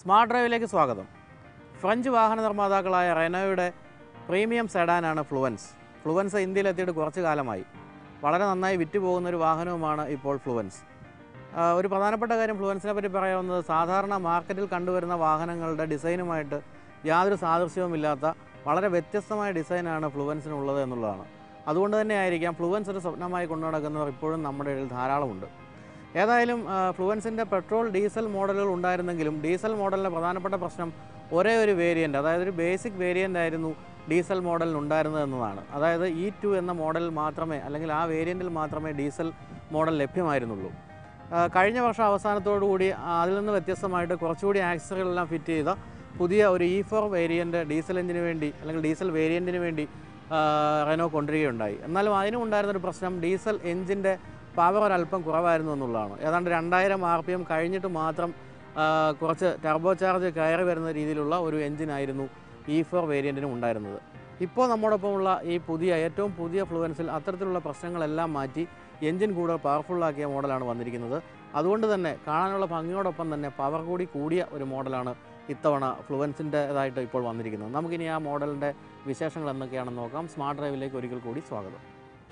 smart ഡ്രൈവിലേക്ക് സ്വാഗതം French വാഹന നിർമ്മാതാക്കളായ റെനോയുടെ പ്രീമിയം സെഡാനാണ് ഫ്ലുവൻസ് ഫ്ലുവൻസ് ഇന്ത്യയിലെത്തിയിട്ട് കുറച്ച് കാലമായി വളരെ നന്നായി വിറ്റുപോകുന്ന ഒരു വാഹനവുമാണ് ഇപ്പോൾ ഫ്ലുവൻസ് ആ, ഒരു പ്രധാനപ്പെട്ട കാര്യം ഫ്ലുവൻസിനെ പറ്റി പറയാവുന്നത് സാധാരണ മാർക്കറ്റിൽ കണ്ടുവരുന്ന വാഹനങ്ങളുടെ ഡിസൈനുമായിട്ട് യാതൊരു സാദൃശ്യവുമില്ലാത്ത വളരെ വ്യത്യസ്തമായ ഡിസൈനാണ് ഫ്ലുവൻസിനുള്ളത് എന്നുള്ളതാണ് അതുകൊണ്ട് തന്നെ ആയിരിക്കാം ഫ്ലുവൻസ് ഒരു സ്വപ്നമായി കൊണ്ടു നടക്കുന്നവർ ഇപ്പോഴും നമ്മുടെ ഇടയിൽ ധാരാളമുണ്ട് ഏതായാലും ആ, ഫ്ലുവൻസിൻ്റെ പെട്രോൾ ഡീസൽ മോഡലുകൾ ഉണ്ടായിരുന്നെങ്കിലും ഡീസൽ മോഡലിൻ്റെ പ്രധാനപ്പെട്ട പ്രശ്നം ഒരേ ഒരു വേരിയൻ്റ് അതായത് ഒരു ബേസിക് വേരിയൻ്റ് ആയിരുന്നു ഡീസൽ മോഡലിന് ഉണ്ടായിരുന്നത് എന്നതാണ് അതായത് ഇ ടു എന്ന മോഡലിൽ മാത്രമേ അല്ലെങ്കിൽ ആ വേരിയൻറ്റിൽ മാത്രമേ ഡീസൽ മോഡൽ ലഭ്യമായിരുന്നുള്ളൂ ആ, കഴിഞ്ഞ വർഷം അവസാനത്തോടു കൂടി അതിൽ നിന്ന് വ്യത്യസ്തമായിട്ട് കുറച്ചുകൂടി ആക്സറികളെല്ലാം ഫിറ്റ് ചെയ്ത പുതിയ ഒരു ഇ ഫോർ വേരിയൻ്റ് ഡീസൽ എഞ്ചിന് വേണ്ടി അല്ലെങ്കിൽ ഡീസൽ വേരിയൻറ്റിന് വേണ്ടി ആ, റെനോ കൊണ്ടുവരികയുണ്ടായി എന്നാലും അതിനും ഉണ്ടായിരുന്നൊരു പ്രശ്നം ഡീസൽ എഞ്ചിൻ്റെ പവർ ഒരല്പം കുറവായിരുന്നു എന്നുള്ളതാണ് ഏതാണ്ട് രണ്ടായിരം ആർ പി എം കഴിഞ്ഞിട്ട് മാത്രം ആ, കുറച്ച് ടർബോ ചാർജ് കയറി വരുന്ന രീതിയിലുള്ള ഒരു എഞ്ചിനായിരുന്നു ഇ ഫോർ വേരിയൻറ്റിനും ഉണ്ടായിരുന്നത് ഇപ്പോൾ നമ്മോടൊപ്പമുള്ള ഈ പുതിയ ഏറ്റവും പുതിയ ഫ്ലുവൻസിൽ അത്തരത്തിലുള്ള പ്രശ്നങ്ങളെല്ലാം മാറ്റി എഞ്ചിൻ കൂടുതൽ പവർഫുള്ളാക്കിയ മോഡലാണ് വന്നിരിക്കുന്നത് അതുകൊണ്ട് തന്നെ കാണാനുള്ള ഭംഗിയോടൊപ്പം തന്നെ പവർ കൂടി കൂടിയ ഒരു മോഡലാണ് ഇത്തവണ ഫ്ലുവൻസിൻ്റെതായിട്ട് ഇപ്പോൾ വന്നിരിക്കുന്നത് നമുക്കിനി ആ മോഡലിൻ്റെ വിശേഷങ്ങൾ എന്തൊക്കെയാണെന്ന് നോക്കാം സ്മാർട്ട് ഡ്രൈവിലേക്ക് ഒരിക്കൽ കൂടി സ്വാഗതം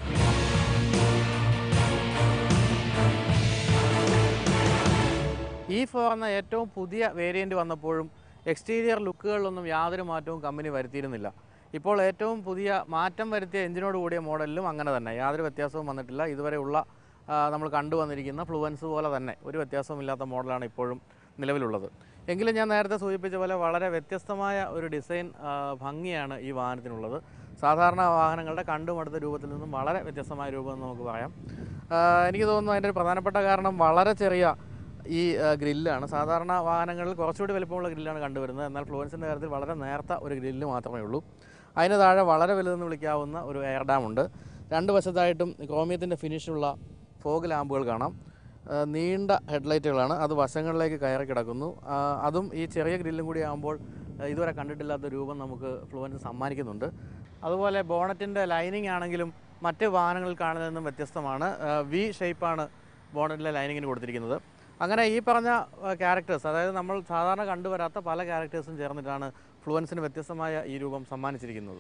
ഈ ഫോർ എന്ന ഏറ്റവും പുതിയ വേരിയൻ്റ് വന്നപ്പോഴും എക്സ്റ്റീരിയർ ലുക്കുകളിലൊന്നും യാതൊരു മാറ്റവും കമ്പനി വരുത്തിയിരുന്നില്ല ഇപ്പോൾ ഏറ്റവും പുതിയ മാറ്റം വരുത്തിയ എഞ്ചിനോട് കൂടിയ മോഡലിലും അങ്ങനെ തന്നെ യാതൊരു വ്യത്യാസവും വന്നിട്ടില്ല ഇതുവരെയുള്ള ആ, നമ്മൾ കണ്ടുവന്നിരിക്കുന്ന ഫ്ലുവൻസ് പോലെ തന്നെ ഒരു വ്യത്യാസവുമില്ലാത്ത മോഡലാണ് ഇപ്പോഴും നിലവിലുള്ളത് എങ്കിലും ഞാൻ നേരത്തെ സൂചിപ്പിച്ച പോലെ വളരെ വ്യത്യസ്തമായ ഒരു ഡിസൈൻ ആ, ഭംഗിയാണ് ഈ വാഹനത്തിനുള്ളത് സാധാരണ വാഹനങ്ങളുടെ കണ്ടുമടുത്ത രൂപത്തിൽ നിന്നും വളരെ വ്യത്യസ്തമായ രൂപം എന്ന് നമുക്ക് പറയാം ആ, എനിക്ക് തോന്നുന്നു അതിൻ്റെ ഒരു പ്രധാനപ്പെട്ട കാരണം വളരെ ചെറിയ ഈ ആ, ഗ്രില്ലാണ് സാധാരണ വാഹനങ്ങളിൽ കുറച്ചുകൂടി വലിപ്പമുള്ള ഗ്രില്ലാണ് കണ്ടുവരുന്നത് എന്നാൽ ഫ്ലുവൻസിൻ്റെ കാര്യത്തിൽ വളരെ നേർത്ത ഒരു ഗ്രില്ല് മാത്രമേ ഉള്ളൂ അതിന് താഴെ വളരെ വലുതെന്ന് വിളിക്കാവുന്ന ഒരു എയർ ഡാം ഉണ്ട് രണ്ട് വശത്തായിട്ടും ക്രോമിയത്തിൻ്റെ ഫിനിഷുള്ള ഫോഗ് ലാമ്പുകൾ കാണാം ആ, നീണ്ട ഹെഡ്ലൈറ്റുകളാണ് അത് വശങ്ങളിലേക്ക് കയറി കിടക്കുന്നു ആ, അതും ഈ ചെറിയ ഗ്രില്ലും കൂടി ആകുമ്പോൾ ആ, ഇതുവരെ കണ്ടിട്ടില്ലാത്ത രൂപം നമുക്ക് ഫ്ലുവൻസ് സമ്മാനിക്കുന്നുണ്ട് അതുപോലെ ബോണറ്റിൻ്റെ ലൈനിങ് ആണെങ്കിലും മറ്റ് വാഹനങ്ങളിൽ കാണുന്നതിൽ നിന്നും വ്യത്യസ്തമാണ് ആ, വി ഷേപ്പാണ് ബോണറ്റിലെ ലൈനിങ്ങിന് കൊടുത്തിരിക്കുന്നത് അങ്ങനെ ഈ പറഞ്ഞ ക്യാരക്ടേഴ്സ് അതായത് നമ്മൾ സാധാരണ കണ്ടുവരാത്ത പല ക്യാരക്ടേഴ്സും ചേർന്നിട്ടാണ് ഫ്ലുവൻസിന് വ്യത്യസ്തമായ ഈ രൂപം സമ്മാനിച്ചിരിക്കുന്നത്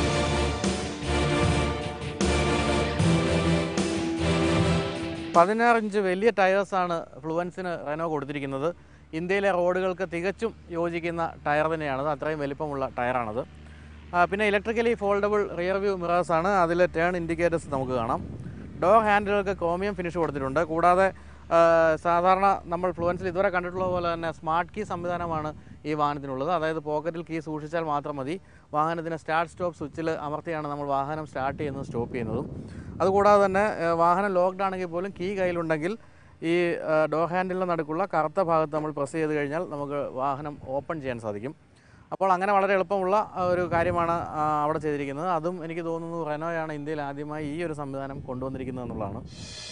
പതിനാറ് ഇഞ്ച് വലിയ ടയേഴ്സാണ് ഫ്ലുവൻസിന് റെനോ കൊടുത്തിരിക്കുന്നത് ഇന്ത്യയിലെ റോഡുകൾക്ക് തികച്ചും യോജിക്കുന്ന ടയർ തന്നെയാണത് അത്രയും വലിപ്പമുള്ള ടയറാണത് ആ, പിന്നെ ഇലക്ട്രിക്കലി ഫോൾഡബിൾ റിയർ വ്യൂ മിറേഴ്സാണ് അതിൽ ടേൺ ഇൻഡിക്കേറ്റേഴ്സ് നമുക്ക് കാണാം ഡോർ ഹാൻഡിലുകൾക്ക് ക്രോമിയം ഫിനിഷ് കൊടുത്തിട്ടുണ്ട് കൂടാതെ ആ, സാധാരണ നമ്മൾ ഫ്ലുവൻസിൽ ഇതുവരെ കണ്ടിട്ടുള്ള പോലെ തന്നെ സ്മാർട്ട് കീ സംവിധാനമാണ് ഈ വാഹനത്തിനുള്ളത് അതായത് പോക്കറ്റിൽ കീ സൂക്ഷിച്ചാൽ മാത്രം മതി വാഹനത്തിന് സ്റ്റാർട്ട് സ്റ്റോപ്പ് സ്വിച്ചിൽ അമർത്തിയാണ് നമ്മൾ വാഹനം സ്റ്റാർട്ട് ചെയ്യുന്നതും സ്റ്റോപ്പ് ചെയ്യുന്നതും അതുകൂടാതെ തന്നെ ആ, വാഹനം ലോക്ക്ഡ് ആണെങ്കിൽ പോലും കീ കയ്യിലുണ്ടെങ്കിൽ ഈ ആ, ഡോർ ഹാൻഡിലിന് നടുക്കുള്ള കറുത്ത ഭാഗത്ത് നമ്മൾ പ്രസ് ചെയ്ത് കഴിഞ്ഞാൽ നമുക്ക് വാഹനം ഓപ്പൺ ചെയ്യാൻ സാധിക്കും അപ്പോൾ അങ്ങനെ വളരെ എളുപ്പമുള്ള ആ, ഒരു കാര്യമാണ് ആ, അവിടെ ചെയ്തിരിക്കുന്നത് അതും എനിക്ക് തോന്നുന്നു റെനോയാണ് ഇന്ത്യയിൽ ആദ്യമായി ഈ ഒരു സംവിധാനം കൊണ്ടുവന്നിരിക്കുന്നത് എന്നുള്ളതാണ്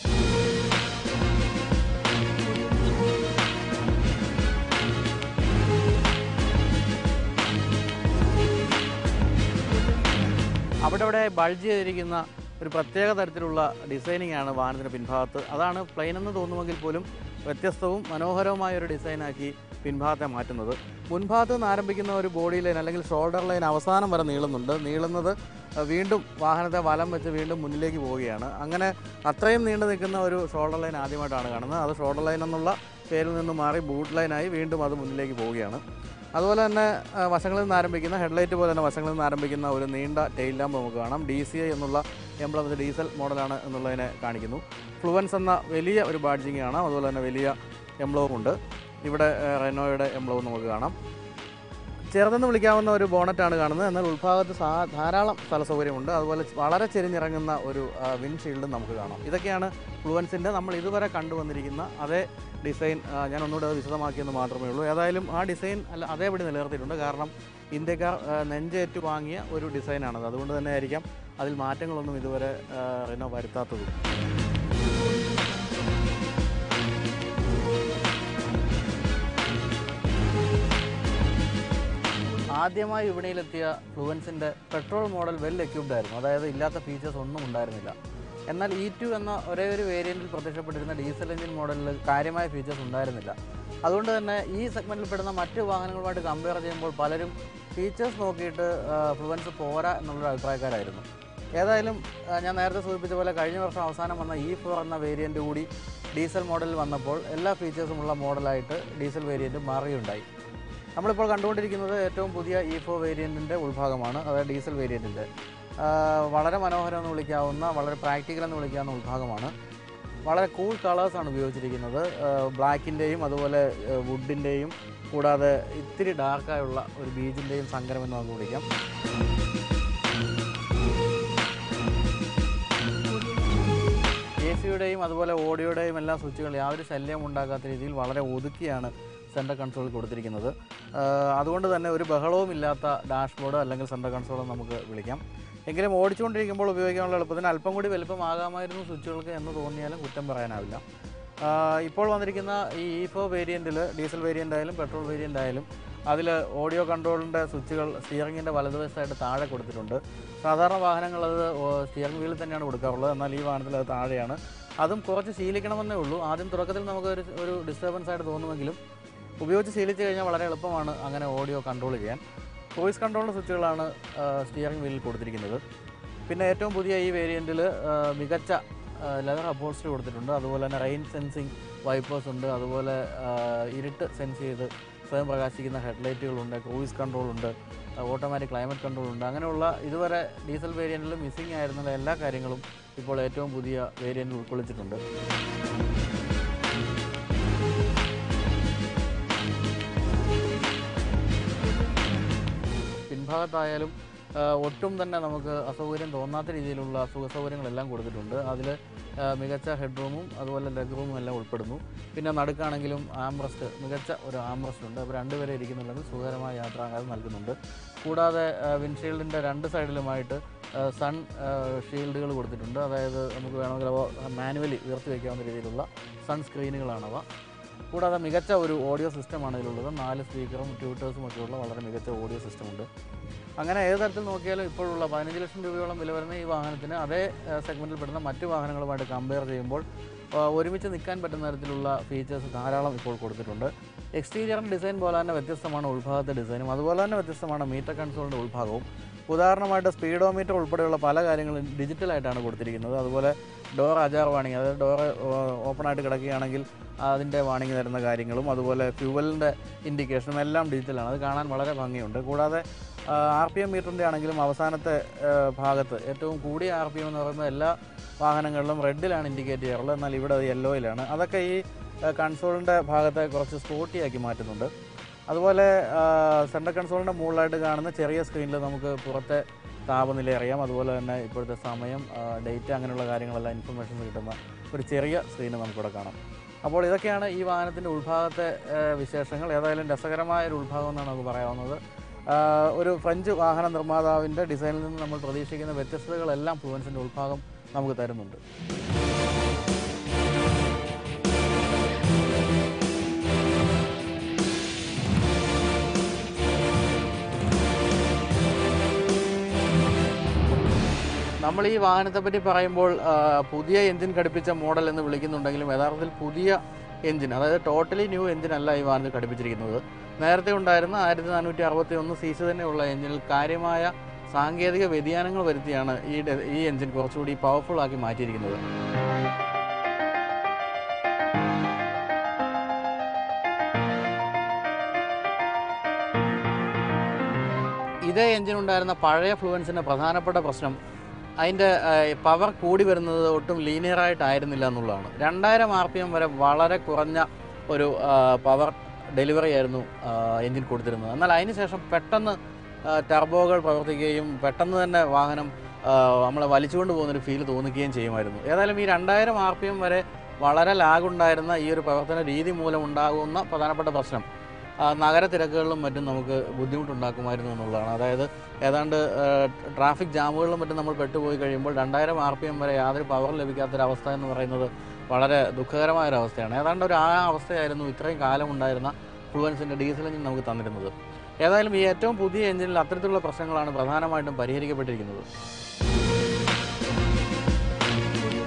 അവിടെ അവിടെ ബൾജ് ചെയ്തിരിക്കുന്ന ഒരു പ്രത്യേക തരത്തിലുള്ള ഡിസൈനിങ് ആണ് വാഹനത്തിൻ്റെ പിൻഭാഗത്ത് അതാണ് പ്ലെയിൻ എന്ന് തോന്നുമെങ്കിൽ പോലും വ്യത്യസ്തവും മനോഹരവുമായ ഒരു ഡിസൈനാക്കി പിൻഭാഗത്തെ മാറ്റുന്നത് മുൻഭാഗത്ത് നിന്ന് ആരംഭിക്കുന്ന ഒരു ബോഡി ലൈൻ അല്ലെങ്കിൽ ഷോൾഡർ ലൈൻ അവസാനം വരെ നീളുന്നുണ്ട് നീളുന്നത് അഹ് വീണ്ടും വാഹനത്തെ വലം വെച്ച് വീണ്ടും മുന്നിലേക്ക് പോവുകയാണ് അങ്ങനെ അത്രയും നീണ്ടു നിൽക്കുന്ന ഒരു ഷോൾഡർ ലൈൻ ആദ്യമായിട്ടാണ് കാണുന്നത് അത് ഷോൾഡർ ലൈൻ എന്നുള്ള പേരിൽ നിന്ന് മാറി ബൂട്ട് ലൈനായി വീണ്ടും അത് മുന്നിലേക്ക് പോവുകയാണ് അതുപോലെ തന്നെ ആ, വശങ്ങളിൽ നിന്ന് ആരംഭിക്കുന്ന ഹെഡ്ലൈറ്റ് പോലെ തന്നെ വശങ്ങളിൽ നിന്ന് ആരംഭിക്കുന്ന ഒരു നീണ്ട ടെയിൽ ലാമ്പ് നമുക്ക് കാണാം ഡി സി ഐ എന്നുള്ള എംബ്ലം ഇത് ഡീസൽ മോഡലാണ് എന്നുള്ളതിനെ കാണിക്കുന്നു ഫ്ലുവൻസ് എന്ന വലിയ ഒരു ബാഡ്ജിങ് കാണാം അതുപോലെ തന്നെ വലിയ എംബ്ലവും ഉണ്ട് ഇവിടെ ആ, റെനോയുടെ എംബ്ലവും നമുക്ക് കാണാം ചെറുതെന്ന് വിളിക്കാവുന്ന ഒരു ബോണറ്റാണ് കാണുന്നത് എന്നാൽ ഉൾഭാഗത്ത് സാ ധാരാളം സ്ഥല സൗകര്യമുണ്ട് അതുപോലെ വളരെ ചെരിഞ്ഞിറങ്ങുന്ന ഒരു വിൻഷീൽഡും നമുക്ക് കാണാം ഇതൊക്കെയാണ് ഫ്ലുവൻസിൻ്റെ നമ്മൾ ഇതുവരെ കണ്ടുവന്നിരിക്കുന്ന അതേ ഡിസൈൻ ആ, ഞാൻ ഒന്നുകൂടെ അത് വിശദമാക്കിയെന്ന് മാത്രമേ ഉള്ളൂ ഏതായാലും ആ ഡിസൈൻ അല്ല അതേപടി നിലനിർത്തിയിട്ടുണ്ട് കാരണം ഇന്ത്യക്കാർ ആ, നെഞ്ചേറ്റ് വാങ്ങിയ ഒരു ഡിസൈനാണത് അതുകൊണ്ട് തന്നെ ആയിരിക്കാം അതിൽ മാറ്റങ്ങളൊന്നും ഇതുവരെ ആ, റിനോ വരുത്താത്തതും ആദ്യമായി വിപണിയിലെത്തിയ ഫ്ലുവൻസിൻ്റെ പെട്രോൾ മോഡൽ വെൽ എക്യുപ്ഡ് ആയിരുന്നു അതായത് ഇല്ലാത്ത ഫീച്ചേഴ്സ് ഒന്നും ഉണ്ടായിരുന്നില്ല എന്നാൽ ഇ ടു എന്ന ഒരേ ഒരു വേരിയൻറ്റിൽ പ്രത്യക്ഷപ്പെട്ടിരുന്ന ഡീസൽ എഞ്ചിൻ മോഡലിൽ കാര്യമായ ഫീച്ചേഴ്സ് ഉണ്ടായിരുന്നില്ല അതുകൊണ്ട് തന്നെ ഈ സെഗ്മെൻറ്റിൽ പെടുന്ന മറ്റ് വാഹനങ്ങളുമായിട്ട് കമ്പയർ ചെയ്യുമ്പോൾ പലരും ഫീച്ചേഴ്സ് നോക്കിയിട്ട് ഫ്ലുവൻസ് പോരാ എന്നുള്ളൊരു അഭിപ്രായക്കാരായിരുന്നു ഏതായാലും ആ, ഞാൻ നേരത്തെ സൂചിപ്പിച്ച പോലെ കഴിഞ്ഞ വർഷം അവസാനം വന്ന ഇ ഫോർ എന്ന വേരിയൻ്റ് കൂടി ഡീസൽ മോഡലിൽ വന്നപ്പോൾ എല്ലാ ഫീച്ചേഴ്സും ഉള്ള മോഡലായിട്ട് ഡീസൽ വേരിയൻറ്റ് മാറുകയുണ്ടായി നമ്മളിപ്പോൾ കണ്ടുകൊണ്ടിരിക്കുന്നത് ഏറ്റവും പുതിയ ഇ ഫോർ വേരിയൻറ്റിൻ്റെ ഉൾഭാഗമാണ് അതായത് ഡീസൽ വേരിയൻറ്റിൻ്റെ വളരെ മനോഹരം എന്ന് വിളിക്കാവുന്ന വളരെ പ്രാക്ടിക്കൽ എന്ന് വിളിക്കാവുന്ന ഉൾഭാഗമാണ് വളരെ കൂൾ കളേഴ്സാണ് ഉപയോഗിച്ചിരിക്കുന്നത് ബ്ലാക്കിൻ്റെയും അതുപോലെ വുഡിൻ്റെയും കൂടാതെ ഇത്തിരി ഡാർക്കായുള്ള ഒരു ബീജിൻ്റെയും സങ്കരം എന്ന് നമുക്ക് വിളിക്കാം എ സിയുടെയും അതുപോലെ ഓഡിയോയുടെയും എല്ലാ സ്വിച്ചുകൾ യാതൊരു ശല്യം ഉണ്ടാക്കാത്ത രീതിയിൽ വളരെ ഒതുക്കിയാണ് സെൻട്രൽ കൺസോൾ കൊടുത്തിരിക്കുന്നത് ആ, അതുകൊണ്ട് തന്നെ ഒരു ബഹളവും ഇല്ലാത്ത ഡാഷ്ബോർഡ് അല്ലെങ്കിൽ സെൻട്രൽ കൺസോൾ നമുക്ക് വിളിക്കാം എങ്കിലും ഓടിച്ചുകൊണ്ടിരിക്കുമ്പോൾ ഉപയോഗിക്കാനുള്ള എളുപ്പത്തിന് അല്പം കൂടി വലുപ്പമാകാമായിരുന്നു സ്വിച്ചുകൾക്ക് എന്ന് തോന്നിയാലും കുറ്റം പറയാനാവില്ല ആ, ഇപ്പോൾ വന്നിരിക്കുന്ന ഈ ഇഫോ വേരിയൻറ്റിൽ ഡീസൽ വേരിയൻ്റ് ആയാലും പെട്രോൾ വേരിയൻ്റ് ആയാലും അതിൽ ഓഡിയോ കൺട്രോളിൻ്റെ സ്വിച്ചുകൾ സ്റ്റിയറിങ്ങിൻ്റെ വലതുവശത്തായിട്ട് താഴെ കൊടുത്തിട്ടുണ്ട് സാധാരണ വാഹനങ്ങൾ അത് സ്റ്റിയറിംഗ് വീലിൽ തന്നെയാണ് കൊടുക്കാറുള്ളത് എന്നാൽ ഈ വാഹനത്തിൽ അത് താഴെയാണ് അതും കുറച്ച് ശീലിക്കണമെന്നേ ഉള്ളൂ ആദ്യം തുടക്കത്തിൽ നമുക്ക് ഒരു ഒരു ഡിസ്റ്റർബൻസ് ആയിട്ട് തോന്നുമെങ്കിലും ഉപയോഗിച്ച് ശീലിച്ച് കഴിഞ്ഞാൽ വളരെ എളുപ്പമാണ് അങ്ങനെ ഓഡിയോ കൺട്രോൾ ചെയ്യാൻ വോയിസ് കൺട്രോളിൻ്റെ സ്വിച്ചുകളാണ് സ്റ്റിയറിംഗ് വീലിൽ കൊടുത്തിരിക്കുന്നത് പിന്നെ ഏറ്റവും പുതിയ ഈ വേരിയൻറ്റിൽ മികച്ച ലെതർ അപ്പോൾസ്റ്ററി കൊടുത്തിട്ടുണ്ട് അതുപോലെ തന്നെ റെയിൻ സെൻസിങ് വൈപ്പേഴ്സ് ഉണ്ട് അതുപോലെ ആ, ഇരുട്ട് സെൻസ് ചെയ്ത് സ്വയം പ്രകാശിക്കുന്ന ഹെഡ്ലൈറ്റുകളുണ്ട് ക്രൂയിസ് കൺട്രോൾ ഉണ്ട് ഓട്ടോമാറ്റിക് ക്ലൈമറ്റ് കൺട്രോൾ ഉണ്ട് അങ്ങനെയുള്ള ഇതുവരെ ഡീസൽ വേരിയൻറ്റിൽ മിസ്സിംഗ് ആയിരുന്ന എല്ലാ കാര്യങ്ങളും ഇപ്പോൾ ഏറ്റവും പുതിയ വേരിയൻറ്റിൽ ഉൾക്കൊള്ളിച്ചിട്ടുണ്ട് പിൻഭാഗത്തായാലും ആ, ഒട്ടും തന്നെ നമുക്ക് അസൗകര്യം തോന്നാത്ത രീതിയിലുള്ള സുഖ സൗകര്യങ്ങളെല്ലാം കൊടുത്തിട്ടുണ്ട് അതിൽ മികച്ച ഹെഡ് റൂമും അതുപോലെ ലെഗ് റൂമും എല്ലാം ഉൾപ്പെടുന്നു പിന്നെ നടുക്കാണെങ്കിലും ആംബ്രസ്റ്റ് മികച്ച ഒരു ആംബ്രസ്റ്റ് ഉണ്ട് അപ്പോൾ രണ്ടുപേരെ ഇരിക്കുന്നുണ്ടെങ്കിൽ സുഖകരമായ യാത്രാകാലം നൽകുന്നുണ്ട് കൂടാതെ വിൻഷീൽഡിൻ്റെ രണ്ട് സൈഡിലുമായിട്ട് സൺ ഷീൽഡുകൾ കൊടുത്തിട്ടുണ്ട് അതായത് നമുക്ക് വേണമെങ്കിൽ അവ മാനുവലി ഉയർത്തി വയ്ക്കാവുന്ന രീതിയിലുള്ള സൺ സ്ക്രീനുകളാണവ കൂടാതെ മികച്ച ഒരു ഓഡിയോ സിസ്റ്റമാണ് ഇതിലുള്ളത് നാല് സ്പീക്കറും ട്യൂട്ടേഴ്സും ഒക്കെയുള്ള വളരെ മികച്ച ഓഡിയോ സിസ്റ്റമുണ്ട് അങ്ങനെ ഏത് തരത്തിൽ നോക്കിയാലും ഇപ്പോഴുള്ള പതിനഞ്ച് ലക്ഷം രൂപയോളം വില വരുന്ന ഈ വാഹനത്തിന് അതേ സെഗ്മെൻറ്റിൽ പെടുന്ന മറ്റ് വാഹനങ്ങളുമായിട്ട് കമ്പയർ ചെയ്യുമ്പോൾ ആ, ഒരുമിച്ച് നിൽക്കാൻ പറ്റുന്ന തരത്തിലുള്ള ഫീച്ചേഴ്സ് ധാരാളം ഇപ്പോൾ കൊടുത്തിട്ടുണ്ട് എക്സ്റ്റീരിയറിൻ്റെ ഡിസൈൻ പോലെ തന്നെ വ്യത്യസ്തമാണ് ഉൾഭാഗത്തെ ഡിസൈനും അതുപോലെ തന്നെ വ്യത്യസ്തമാണ് മീറ്റർ കൺസോളിൻ്റെ ഉൾഭാഗവും ഉദാഹരണമായിട്ട് സ്പീഡോമീറ്റർ ഉൾപ്പെടെയുള്ള പല കാര്യങ്ങളും ഡിജിറ്റലായിട്ടാണ് കൊടുത്തിരിക്കുന്നത് അതുപോലെ ഡോർ അജാർ വാണിംഗ് അതായത് ഡോർ ഓപ്പൺ ആയിട്ട് കിടക്കുകയാണെങ്കിൽ അതിൻ്റെ വാണിംഗ് തരുന്ന കാര്യങ്ങളും അതുപോലെ ഫ്യൂവലിൻ്റെ ഇൻഡിക്കേഷനും എല്ലാം ഡിജിറ്റലാണ് അത് കാണാൻ വളരെ ഭംഗിയുണ്ട് കൂടാതെ ആർ പി എം മീറ്ററിൻ്റെ ആണെങ്കിലും അവസാനത്തെ ആ, ഭാഗത്ത് ഏറ്റവും കൂടിയ ആർ പി എം എന്ന് പറയുന്ന എല്ലാ വാഹനങ്ങളിലും റെഡിലാണ് ഇൻഡിക്കേറ്റ് ചെയ്യാറുള്ളത് എന്നാൽ ഇവിടെ അത് യെല്ലോയിലാണ് അതൊക്കെ ഈ കൺസോളിൻ്റെ ഭാഗത്തെ കുറച്ച് സ്പോട്ടിയാക്കി മാറ്റുന്നുണ്ട് അതുപോലെ സെൻട്രൽ കൺസോളിൻ്റെ മുകളിലായിട്ട് കാണുന്ന ചെറിയ സ്ക്രീനിൽ നമുക്ക് പുറത്തെ താപനില അറിയാം അതുപോലെ തന്നെ ഇപ്പോഴത്തെ സമയം ഡേറ്റ് അങ്ങനെയുള്ള കാര്യങ്ങളെല്ലാം ഇൻഫർമേഷൻ കിട്ടുന്ന ഒരു ചെറിയ സ്ക്രീന് നമുക്കിവിടെ കാണാം അപ്പോൾ ഇതൊക്കെയാണ് ഈ വാഹനത്തിൻ്റെ ഉൾഭാഗത്തെ ആ, വിശേഷങ്ങൾ ഏതായാലും രസകരമായ ഒരു ഉൾഭാഗം എന്നാണ് നമുക്ക് പറയാവുന്നത് ആ, ഒരു ഫ്രഞ്ച് വാഹന നിർമ്മാതാവിൻ്റെ ഡിസൈനിൽ നിന്ന് നമ്മൾ പ്രതീക്ഷിക്കുന്ന വ്യത്യസ്തതകളെല്ലാം ഫ്ലുവൻസിൻ്റെ ഉൾഭാഗം നമുക്ക് തരുന്നുണ്ട് നമ്മൾ ഈ വാഹനത്തെ പറ്റി പറയുമ്പോൾ ആ, പുതിയ എഞ്ചിൻ ഘടിപ്പിച്ച മോഡൽ എന്ന് വിളിക്കുന്നുണ്ടെങ്കിലും യഥാർത്ഥത്തിൽ പുതിയ എഞ്ചിൻ അതായത് ടോട്ടലി ന്യൂ എഞ്ചിൻ അല്ല ഈ വാഹനത്തിൽ ഘടിപ്പിച്ചിരിക്കുന്നത് നേരത്തെ ഉണ്ടായിരുന്ന ആയിരത്തി നാനൂറ്റി അറുപത്തി ഒന്ന് സി സി തന്നെയുള്ള എഞ്ചിനിൽ കാര്യമായ സാങ്കേതിക വ്യതിയാനങ്ങൾ വരുത്തിയാണ് ഈ ഡെ- ഈ എഞ്ചിൻ കുറച്ചുകൂടി പവർഫുൾ ആക്കി മാറ്റിയിരിക്കുന്നത് ഇതേ എഞ്ചിൻ ഉണ്ടായിരുന്ന പഴയ ഫ്ലുവൻസിൻ്റെ പ്രധാനപ്പെട്ട പ്രശ്നം അതിൻ്റെ പവർ കൂടി വരുന്നത് ഒട്ടും ലീനിയറായിട്ടായിരുന്നില്ല എന്നുള്ളതാണ് രണ്ടായിരം ആർ പി എം വരെ വളരെ കുറഞ്ഞ ഒരു പവർ ഡെലിവറി ആയിരുന്നു എഞ്ചിൻ കൊടുത്തിരുന്നത് എന്നാൽ അതിന് ശേഷം പെട്ടെന്ന് ടർബോകൾ പ്രവർത്തിക്കുകയും പെട്ടെന്ന് തന്നെ വാഹനം ആ, നമ്മളെ വലിച്ചുകൊണ്ട് പോകുന്നൊരു ഫീൽ തോന്നിക്കുകയും ചെയ്യുമായിരുന്നു ഏതായാലും ഈ രണ്ടായിരം ആർ പി എം വരെ വളരെ ലാഗ് ഉണ്ടായിരുന്ന ഈ ഒരു പ്രവർത്തന രീതി മൂലം ഉണ്ടാകുന്ന പ്രധാനപ്പെട്ട പ്രശ്നം ആ, നഗര തിരക്കുകളിലും മറ്റും നമുക്ക് ബുദ്ധിമുട്ടുണ്ടാക്കുമായിരുന്നു എന്നുള്ളതാണ് അതായത് ഏതാണ്ട് ട്രാഫിക് ജാമുകളിലും മറ്റും നമ്മൾ പെട്ടുപോയി കഴിയുമ്പോൾ രണ്ടായിരം ആർ പി എം വരെ യാതൊരു പവർ ലഭിക്കാത്തൊരവസ്ഥ എന്ന് പറയുന്നത് വളരെ ദുഃഖകരമായ ഒരു അവസ്ഥയാണ് ഏതാണ്ട് ഒരു ആ അവസ്ഥയായിരുന്നു ഇത്രയും കാലം ഉണ്ടായിരുന്ന ഫ്ലുവൻസിൻ്റെ ഡീസൽ എഞ്ചിൻ നമുക്ക് തന്നിരുന്നത് ഏതായാലും ഈ ഏറ്റവും പുതിയ എഞ്ചിനിൽ അത്തരത്തിലുള്ള പ്രശ്നങ്ങളാണ് പ്രധാനമായിട്ടും പരിഹരിക്കപ്പെട്ടിരിക്കുന്നത്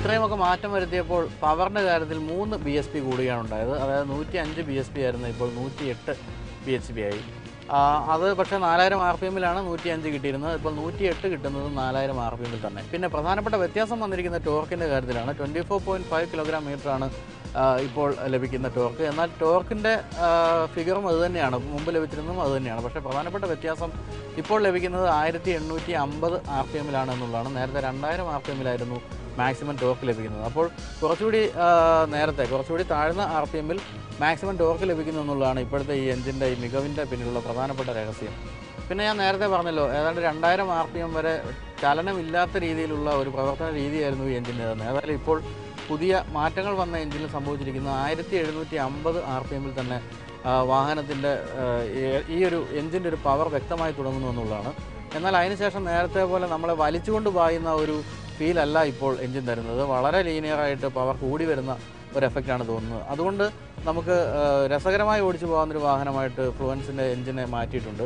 ഇത്രയുമൊക്കെ മാറ്റം വരുത്തിയപ്പോൾ പവറിൻ്റെ കാര്യത്തിൽ മൂന്ന് ബി എസ് പി കൂടുകയാണ് ഉണ്ടായത് അതായത് നൂറ്റി അഞ്ച് ബി എസ് പി ആയിരുന്നു ഇപ്പോൾ നൂറ്റി എട്ട് ബി എച്ച് പി ആയി ആ, അത് പക്ഷേ നാലായിരം ആർ പി എമ്മിലാണ് നൂറ്റി അഞ്ച് കിട്ടിയിരുന്നത് ഇപ്പോൾ നൂറ്റി എട്ട് കിട്ടുന്നത് നാലായിരം ആർ പി എമ്മിൽ തന്നെ പിന്നെ പ്രധാനപ്പെട്ട വ്യത്യാസം വന്നിരിക്കുന്ന ടോർക്കിൻ്റെ കാര്യത്തിലാണ് twenty four point five kilogram മീറ്ററാണ് ഇപ്പോൾ ലഭിക്കുന്ന ടോർക്ക് എന്നാൽ ടോർക്കിൻ്റെ ഫിഗറും അത് തന്നെയാണ് മുമ്പ് ലഭിച്ചിരുന്നതും അത് തന്നെയാണ് പക്ഷേ പ്രധാനപ്പെട്ട വ്യത്യാസം ഇപ്പോൾ ലഭിക്കുന്നത് ആയിരത്തി എണ്ണൂറ്റി അമ്പത് ആർ പി എമ്മിലാണ് എന്നുള്ളതാണ് നേരത്തെ രണ്ടായിരം ആർ പി എമ്മിലായിരുന്നു മാക്സിമം ടോർക്ക് ലഭിക്കുന്നത് അപ്പോൾ കുറച്ചുകൂടി ആ, നേരത്തെ കുറച്ചുകൂടി താഴ്ന്ന ആർ പി എമ്മിൽ മാക്സിമം ടോർക്ക് ലഭിക്കുന്നു എന്നുള്ളതാണ് ഇപ്പോഴത്തെ ഈ എഞ്ചിൻ്റെ ഈ മികവിൻ്റെ പിന്നിലുള്ള പ്രധാനപ്പെട്ട രഹസ്യം പിന്നെ ഞാൻ നേരത്തെ പറഞ്ഞല്ലോ ഏതാണ്ട് രണ്ടായിരം ആർ പി എം വരെ ചലനമില്ലാത്ത രീതിയിലുള്ള ഒരു പ്രവർത്തന രീതിയായിരുന്നു ഈ എഞ്ചിൻ്റെ തന്നെ ഏതായാലും ഇപ്പോൾ പുതിയ മാറ്റങ്ങൾ വന്ന എഞ്ചിനിൽ സംഭവിച്ചിരിക്കുന്ന ആയിരത്തി എഴുന്നൂറ്റി അമ്പത് ആർ പി എമ്മിൽ തന്നെ വാഹനത്തിൻ്റെ ഈ ഒരു എഞ്ചിൻ്റെ ഒരു പവർ വ്യക്തമായി തുടങ്ങുന്നു എന്നുള്ളതാണ് എന്നാൽ അതിനുശേഷം നേരത്തെ പോലെ നമ്മളെ വലിച്ചുകൊണ്ട് പായുന്ന ഒരു ഫീൽ അല്ല ഇപ്പോൾ എഞ്ചിൻ തരുന്നത് വളരെ ലീനിയറായിട്ട് പവർ കൂടി വരുന്ന ഒരു എഫക്റ്റാണ് തോന്നുന്നത് അതുകൊണ്ട് നമുക്ക് ആ, രസകരമായി ഓടിച്ചു പോകാവുന്നൊരു വാഹനമായിട്ട് ഫ്ലുവൻസിൻ്റെ എഞ്ചിനെ മാറ്റിയിട്ടുണ്ട്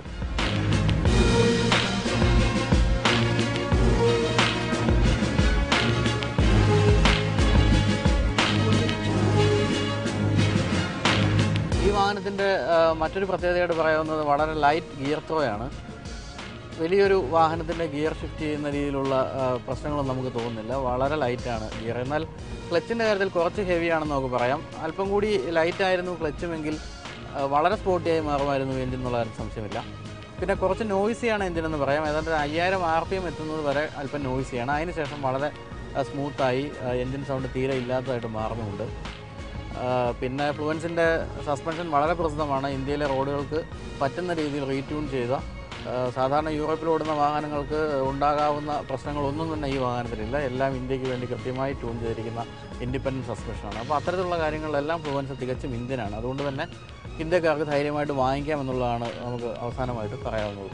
ഈ വാഹനത്തിൻ്റെ മറ്റൊരു പ്രത്യേകതയായിട്ട് പറയാവുന്നത് വളരെ ലൈറ്റ് ഗിയർ ത്രോയാണ് വലിയൊരു വാഹനത്തിൻ്റെ ഗിയർ ഷിഫ്റ്റ് ചെയ്യുന്ന രീതിയിലുള്ള ആ, പ്രശ്നങ്ങളൊന്നും നമുക്ക് തോന്നുന്നില്ല വളരെ ലൈറ്റാണ് ഗിയർ എന്നാൽ ക്ലച്ചിൻ്റെ കാര്യത്തിൽ കുറച്ച് ഹെവിയാണെന്ന് നമുക്ക് പറയാം അല്പം കൂടി ലൈറ്റ് ആയിരുന്നു ക്ലച്ചുമെങ്കിൽ ആ, വളരെ സ്പോർട്ടിയായി മാറുമായിരുന്നു എഞ്ചിൻ എന്നുള്ള കാര്യം സംശയമില്ല പിന്നെ കുറച്ച് നോയ്സിയാണ് എഞ്ചിൻ എന്ന് പറയാം ഏതാണ്ട് ഒരു അയ്യായിരം ആർ പി എം എത്തുന്നത് വരെ അല്പം നോയ്സിയാണ് അതിനുശേഷം വളരെ സ്മൂത്തായി എഞ്ചിൻ സൗണ്ട് തീരെ ഇല്ലാത്തതായിട്ട് മാറുന്നുമുണ്ട് ആ, പിന്നെ ഫ്ലുവൻസിൻ്റെ സസ്പെൻഷൻ വളരെ പ്രസിദ്ധമാണ് ഇന്ത്യയിലെ റോഡുകൾക്ക് പറ്റുന്ന രീതിയിൽ റീട്യൂൺ ചെയ്ത ആ, സാധാരണ യൂറോപ്പിൽ ഓടുന്ന വാഹനങ്ങൾക്ക് ഉണ്ടാകാവുന്ന പ്രശ്നങ്ങളൊന്നും തന്നെ ഈ വാഹനത്തിലില്ല എല്ലാം ഇന്ത്യക്ക് വേണ്ടി കൃത്യമായി ട്യൂൺ ചെയ്തിരിക്കുന്ന ഇൻഡിപെൻഡൻറ്റ് സസ്പെൻഷനാണ് അപ്പോൾ അത്തരത്തിലുള്ള കാര്യങ്ങളിലെല്ലാം ഫ്ലുവൻസ് തികച്ചും ഇന്ത്യനാണ് അതുകൊണ്ട് തന്നെ ഇന്ത്യക്കാർക്ക് ധൈര്യമായിട്ട് വാങ്ങിക്കാം എന്നുള്ളതാണ് നമുക്ക് അവസാനമായിട്ട് പറയാവുന്നത്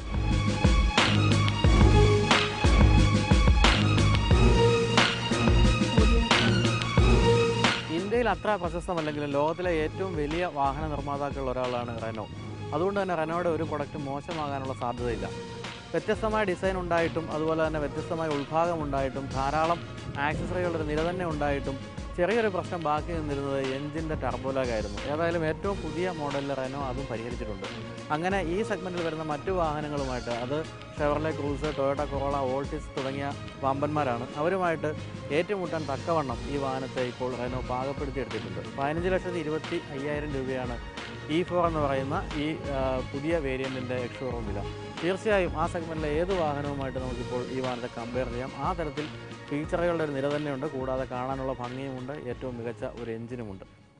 ഇന്ത്യയിൽ അത്ര പ്രശസ്തമല്ലെങ്കിലും ലോകത്തിലെ ഏറ്റവും വലിയ വാഹന നിർമ്മാതാക്കളിൽ ഒരാളാണ് റെനോ അതുകൊണ്ട് തന്നെ റെനോയുടെ ഒരു പ്രൊഡക്റ്റ് മോശമാകാനുള്ള സാധ്യതയില്ല വ്യത്യസ്തമായ ഡിസൈൻ ഉണ്ടായിട്ടും അതുപോലെ തന്നെ വ്യത്യസ്തമായ ഉത്ഭാഗം ഉണ്ടായിട്ടും ധാരാളം ആക്സസറികളുടെ ഒരു നിര തന്നെ ഉണ്ടായിട്ടും ചെറിയൊരു പ്രശ്നം ബാക്കി നിന്നിരുന്നത് എഞ്ചിൻ്റെ ടർബോലാഗായിരുന്നു ഏതായാലും ഏറ്റവും പുതിയ മോഡലിൽ റെനോ അതും പരിഹരിച്ചിട്ടുണ്ട് അങ്ങനെ ഈ സെഗ്മെൻറ്റിൽ വരുന്ന മറ്റു വാഹനങ്ങളുമായിട്ട് അത് Chevrolet Cruze Toyota Corolla Altis തുടങ്ങിയ വമ്പന്മാരാണ് അവരുമായിട്ട് ഏറ്റുമുട്ടാൻ തക്കവണ്ണം ഈ വാഹനത്തെ ഇപ്പോൾ റെനോ പാകപ്പെടുത്തിയെടുത്തിട്ടുണ്ട് പതിനഞ്ച് ലക്ഷത്തി ഇരുപത്തി അയ്യായിരം രൂപയാണ് ഇ ഫോർ എന്ന് പറയുന്ന ഈ ആ, പുതിയ വേരിയൻറ്റിൻ്റെ എക്സ്ഷോറൂം വില തീർച്ചയായും ആ സെഗ്മെൻറ്റിലെ ഏത് വാഹനവുമായിട്ട് നമുക്കിപ്പോൾ ഈ വാഹനത്തെ കമ്പയർ ചെയ്യാം ആ തരത്തിൽ ഫീച്ചറുകളുടെ ഒരു നിര തന്നെയുണ്ട് കൂടാതെ കാണാനുള്ള ഭംഗിയുമുണ്ട് ഏറ്റവും മികച്ച ഒരു എഞ്ചിനുമുണ്ട്